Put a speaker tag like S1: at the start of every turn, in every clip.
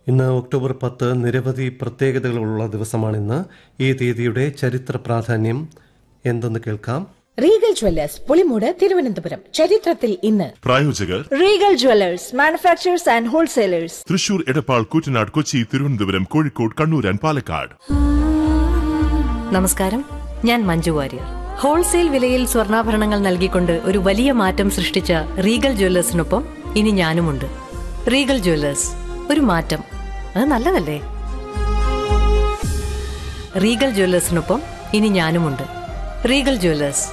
S1: ഇന്ന് ഒക്ടോബർ പത്ത് നിരവധി പ്രത്യേകതകളുള്ള ദിവസമാണിന്ന് ഈ തീയതിയുടെ ചരിത്ര പ്രാധാന്യം എന്തെന്ന് കേൾക്കാം
S2: റീഗൽ ജ്വല്ലേഴ്സ് പുളിമൂട് തിരുവനന്തപുരം ചരിത്രത്തിൽ ഇന്ന്
S3: പ്രായോജകർ
S4: Regal Jewellers manufacturers and wholesalers
S3: Thrissur Edappal Koottanad Kochi Thiruvananthapuram Kozhikode Kannur and Palakkad
S5: നമസ്കാരം ഞാൻ മഞ്ജു വാര്യർ ഹോൾസെയിൽ വിലയിൽ സ്വർണ്ണാഭരണങ്ങൾ നൽകിക്കൊണ്ട് ഒരു വലിയ മാറ്റം സൃഷ്ടിച്ച റീഗൽ ജ്വല്ലേഴ്സിനൊപ്പം ഇനി ഞാനുമുണ്ട് റീഗൽ ജ്വല്ലേഴ്സ് ഒരു മാറ്റം അത് നല്ലതല്ലേ റീഗൽ ജ്വല്ലേഴ്സിനൊപ്പം ഇനി ഞാനുമുണ്ട് റീഗൽ ജ്വല്ലേഴ്സ്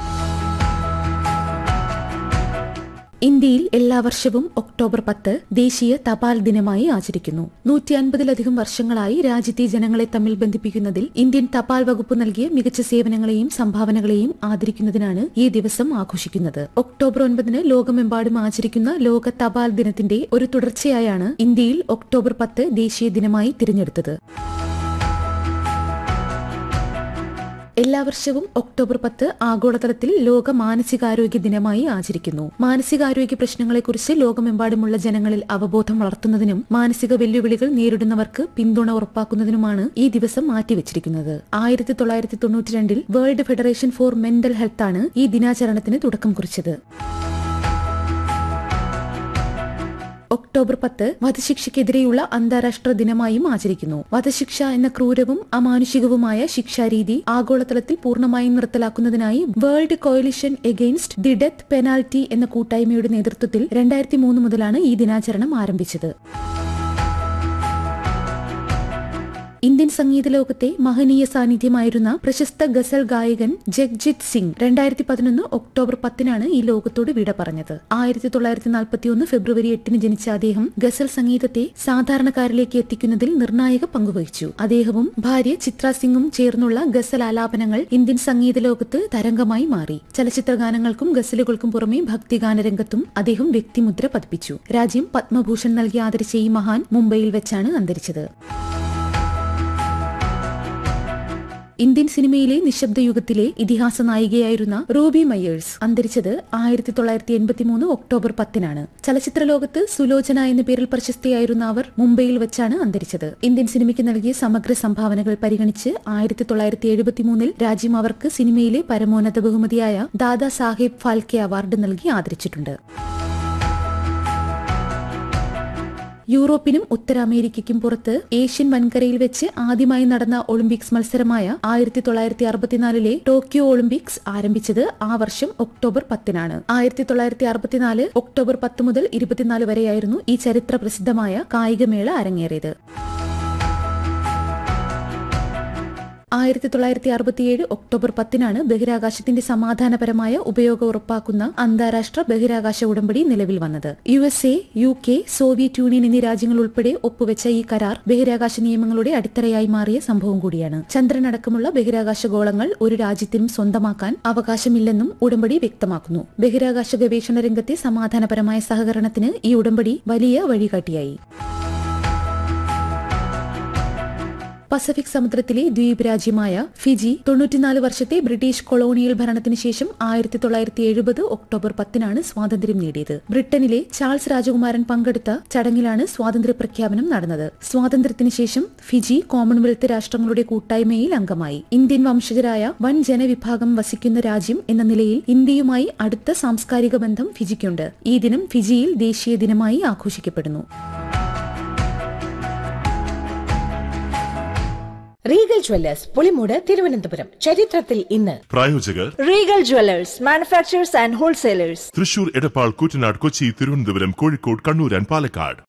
S6: ഇന്ത്യയിൽ എല്ലാ വർഷവും ഒക്ടോബർ പത്ത് ദേശീയ തപാൽ ദിനമായി ആചരിക്കുന്നു നൂറ്റി അൻപതിലധികം വർഷങ്ങളായി രാജ്യത്തെ ജനങ്ങളെ തമ്മിൽ ബന്ധിപ്പിക്കുന്നതിൽ ഇന്ത്യൻ തപാൽ വകുപ്പ് നൽകിയ മികച്ച സേവനങ്ങളെയും സംഭാവനകളെയും ആദരിക്കുന്നതിനാണ് ഈ ദിവസം ആഘോഷിക്കുന്നത് ഒക്ടോബർ ഒൻപതിന് ലോകമെമ്പാടും ആചരിക്കുന്ന ലോക തപാൽ ദിനത്തിന്റെ ഒരു തുടർച്ചയായാണ് ഇന്ത്യയിൽ ഒക്ടോബർ പത്ത് ദേശീയ ദിനമായി തിരഞ്ഞെടുത്തത് എല്ലാ വർഷവും ഒക്ടോബർ പത്ത് ആഗോളതലത്തിൽ ലോക മാനസികാരോഗ്യ ദിനമായി ആചരിക്കുന്നു മാനസികാരോഗ്യ പ്രശ്നങ്ങളെക്കുറിച്ച് ലോകമെമ്പാടുമുള്ള ജനങ്ങളിൽ അവബോധം വളർത്തുന്നതിനും മാനസിക വെല്ലുവിളികൾ നേരിടുന്നവർക്ക് പിന്തുണ ഉറപ്പാക്കുന്നതിനുമാണ് ഈ ദിവസം മാറ്റിവെച്ചിരിക്കുന്നത് ആയിരത്തി തൊള്ളായിരത്തി തൊണ്ണൂറ്റി രണ്ടിൽ വേൾഡ് ഫെഡറേഷൻ ഫോർ മെന്റൽ ഹെൽത്താണ് ഈ ദിനാചരണത്തിന് തുടക്കം കുറിച്ചത് ഒക്ടോബർ പത്ത് വധശിക്ഷയ്ക്കെതിരെയുള്ള അന്താരാഷ്ട്ര ദിനമായും ആചരിക്കുന്നു വധശിക്ഷ എന്ന ക്രൂരവും അമാനുഷികവുമായ ശിക്ഷാരീതി ആഗോളതലത്തിൽ പൂർണ്ണമായും നിർത്തലാക്കുന്നതിനായി world coalition against the death penalty എന്ന കൂട്ടായ്മയുടെ നേതൃത്വത്തിൽ രണ്ടായിരത്തി മൂന്ന് മുതലാണ് ഈ ദിനാചരണം ആരംഭിച്ചത് ഇന്ത്യൻ സംഗീത ലോകത്തെ മഹനീയ സാന്നിധ്യമായിരുന്ന പ്രശസ്ത ഗസൽ ഗായകൻ ജഗ്ജിത് സിംഗ് രണ്ടായിരത്തി പതിനൊന്ന് ഒക്ടോബർ പത്തിനാണ് ഈ ലോകത്തോട് വിട പറഞ്ഞത് ആയിരത്തി തൊള്ളായിരത്തി നാൽപ്പത്തിയൊന്ന് ഫെബ്രുവരി എട്ടിന് ജനിച്ച അദ്ദേഹം ഗസൽ സംഗീതത്തെ സാധാരണക്കാരിലേക്ക് എത്തിക്കുന്നതിൽ നിർണായക പങ്കുവഹിച്ചു അദ്ദേഹവും ഭാര്യ ചിത്ര സിംഗും ചേർന്നുള്ള ഗസൽ ആലാപനങ്ങൾ ഇന്ത്യൻ സംഗീത ലോകത്ത് തരംഗമായി മാറി ചലച്ചിത്ര ഗാനങ്ങൾക്കും ഗസലുകൾക്കും പുറമെ ഭക്തിഗാന രംഗത്തും അദ്ദേഹം വ്യക്തിമുദ്ര പതിപ്പിച്ചു രാജ്യം പത്മഭൂഷൺ നൽകി ആദരിച്ച ഈ മഹാൻ മുംബൈയിൽ വെച്ചാണ് അന്തരിച്ചത് ഇന്ത്യൻ സിനിമയിലെ നിശബ്ദ യുഗത്തിലെ ഇതിഹാസ നായികയായിരുന്ന റൂബി മയേഴ്സ് അന്തരിച്ചത് ആയിരത്തി തൊള്ളായിരത്തി എൺപത്തിമൂന്ന് ഒക്ടോബർ പത്തിനാണ് ചലച്ചിത്ര ലോകത്ത് സുലോചന എന്ന പേരിൽ പ്രശസ്തിയായിരുന്ന അവർ മുംബൈയിൽ വെച്ചാണ് അന്തരിച്ചത് ഇന്ത്യൻ സിനിമയ്ക്ക് നൽകിയ സമഗ്ര സംഭാവനകൾ പരിഗണിച്ച് ആയിരത്തി തൊള്ളായിരത്തി എഴുപത്തിമൂന്നിൽ രാജ്യം അവർക്ക് സിനിമയിലെ പരമോന്നത ബഹുമതിയായ ദാദാ സാഹേബ് ഫാൽക്കെ അവാർഡ് നൽകി ആദരിച്ചിട്ടുണ്ട് യൂറോപ്പിനും ഉത്തര അമേരിക്കയ്ക്കും പുറത്ത് ഏഷ്യൻ വൻകരയിൽ വെച്ച് ആദ്യമായി നടന്ന ഒളിമ്പിക്സ് മത്സരമായ ആയിരത്തി തൊള്ളായിരത്തി അറുപത്തിനാലിലെ ടോക്കിയോ ഒളിമ്പിക്സ് ആരംഭിച്ചത് ആ വർഷം ഒക്ടോബർ പത്തിനാണ് ആയിരത്തി തൊള്ളായിരത്തി അറുപത്തിനാല് ഒക്ടോബർ പത്ത് മുതൽ ഇരുപത്തിനാല് വരെയായിരുന്നു ഈ ചരിത്ര പ്രസിദ്ധമായ കായികമേള അരങ്ങേറിയത് ആയിരത്തി തൊള്ളായിരത്തി അറുപത്തിയേഴ് ഒക്ടോബർ പത്തിനാണ് ബഹിരാകാശത്തിന്റെ സമാധാനപരമായ ഉപയോഗം ഉറപ്പാക്കുന്ന അന്താരാഷ്ട്ര ബഹിരാകാശ ഉടമ്പടി നിലവിൽ വന്നത് U S A U K Soviet Union എന്നീ രാജ്യങ്ങൾ ഉൾപ്പെടെ ഒപ്പുവെച്ച ഈ കരാർ ബഹിരാകാശ നിയമങ്ങളുടെ അടിത്തറയായി മാറിയ സംഭവം കൂടിയാണ് ചന്ദ്രനടക്കമുള്ള ബഹിരാകാശ ഗോളങ്ങൾ ഒരു രാജ്യത്തിനും സ്വന്തമാക്കാൻ അവകാശമില്ലെന്നും ഉടമ്പടി വ്യക്തമാക്കുന്നു ബഹിരാകാശ ഗവേഷണ രംഗത്തെ സമാധാനപരമായ സഹകരണത്തിന് ഈ ഉടമ്പടി വലിയ വഴികാട്ടിയായി പസഫിക് സമുദ്രത്തിലെ ദ്വീപ് രാജ്യമായ ഫിജി തൊണ്ണൂറ്റിനാല് വർഷത്തെ ബ്രിട്ടീഷ് കൊളോണിയൽ ഭരണത്തിന് ശേഷം ആയിരത്തി തൊള്ളായിരത്തി എഴുപത് ഒക്ടോബർ പത്തിനാണ് സ്വാതന്ത്ര്യം നേടിയത് ബ്രിട്ടനിലെ ചാൾസ് രാജകുമാരൻ പങ്കെടുത്ത ചടങ്ങിലാണ് സ്വാതന്ത്ര്യ പ്രഖ്യാപനം നടന്നത് സ്വാതന്ത്ര്യത്തിന് ശേഷം ഫിജി കോമൺവെൽത്ത് രാഷ്ട്രങ്ങളുടെ കൂട്ടായ്മയിൽ അംഗമായി ഇന്ത്യൻ വംശജരായ വൻ ജനവിഭാഗം വസിക്കുന്ന രാജ്യം എന്ന നിലയിൽ ഇന്ത്യയുമായി അടുത്ത സാംസ്കാരിക ബന്ധം ഫിജിക്കുണ്ട് ഈ ദിനം ഫിജിയിൽ ദേശീയ ദിനമായി ആഘോഷിക്കപ്പെടുന്നു
S2: റീഗൽ ജ്വല്ലേഴ്സ് പുളിമൂട് തിരുവനന്തപുരം ചരിത്രത്തിൽ ഇന്ന്
S3: പ്രായോജകർ
S4: Regal Jewellers manufacturers and wholesalers
S3: Thrissur Edappal Koottanad Kochi Thiruvananthapuram Kozhikode Kannur and Palakkad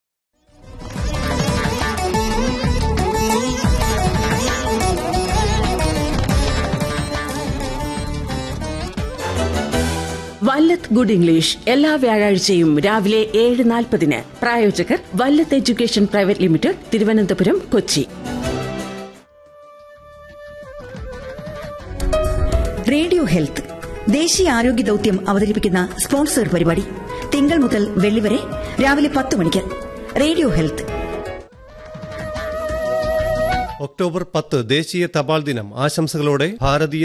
S7: Vallath good English എല്ലാ വ്യാഴാഴ്ചയും രാവിലെ ഏഴ് നാൽപ്പതിന് പ്രായോജകർ Vallath education private limited Thiruvananthapuram Kochi
S8: radio health ദേശീയ ആരോഗ്യ ദൌത്യം അവതരിപ്പിക്കുന്ന സ്പോൺസർ പരിപാടി തിങ്കൾ മുതൽ വെള്ളി വരെ രാവിലെ പത്ത് മണിക്ക് റേഡിയോ ഹെൽത്ത്
S1: ഒക്ടോബർ പത്ത് ദേശീയ തപാൽ ദിനം ആശംസകളോടെ ഭാരതീയ